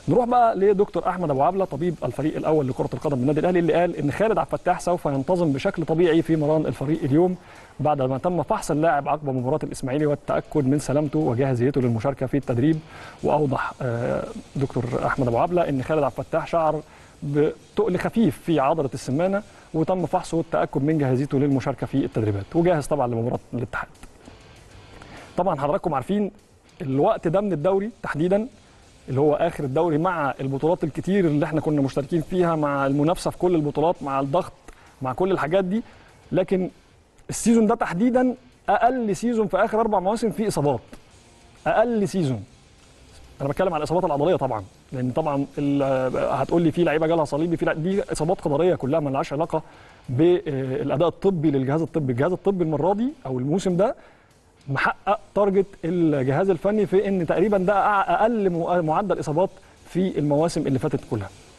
نروح بقى لدكتور احمد ابو عبله طبيب الفريق الاول لكره القدم بالنادي الاهلي اللي قال ان خالد عبد الفتاح سوف ينتظم بشكل طبيعي في مران الفريق اليوم بعد ما تم فحص اللاعب عقب مباراه الاسماعيلي والتاكد من سلامته وجاهزيته للمشاركه في التدريب واوضح آه، دكتور احمد ابو عبله ان خالد عبد الفتاح شعر بتقل خفيف في عضله السمانه وتم فحصه والتاكد من جاهزيته للمشاركه في التدريبات وجاهز طبعا لمباراه الاتحاد طبعا حضراتكم عارفين الوقت ده من الدوري تحديدا اللي هو اخر الدوري مع البطولات الكتير اللي احنا كنا مشتركين فيها مع المنافسه في كل البطولات مع الضغط مع كل الحاجات دي لكن السيزون ده تحديدا اقل سيزون في اخر اربع مواسم فيه اصابات اقل سيزون انا بتكلم على الاصابات العضليه طبعا لان طبعا ال- هتقول لي في لعيبه جالها صليبي في لع- دي اصابات قدريه كلها ما لهاش علاقه بالاداء الطبي للجهاز الطبي الجهاز الطبي المره دي او الموسم ده محقق تارجت الجهاز الفني في ان تقريبا ده أع- اقل مو- معدل اصابات في المواسم اللي فاتت كلها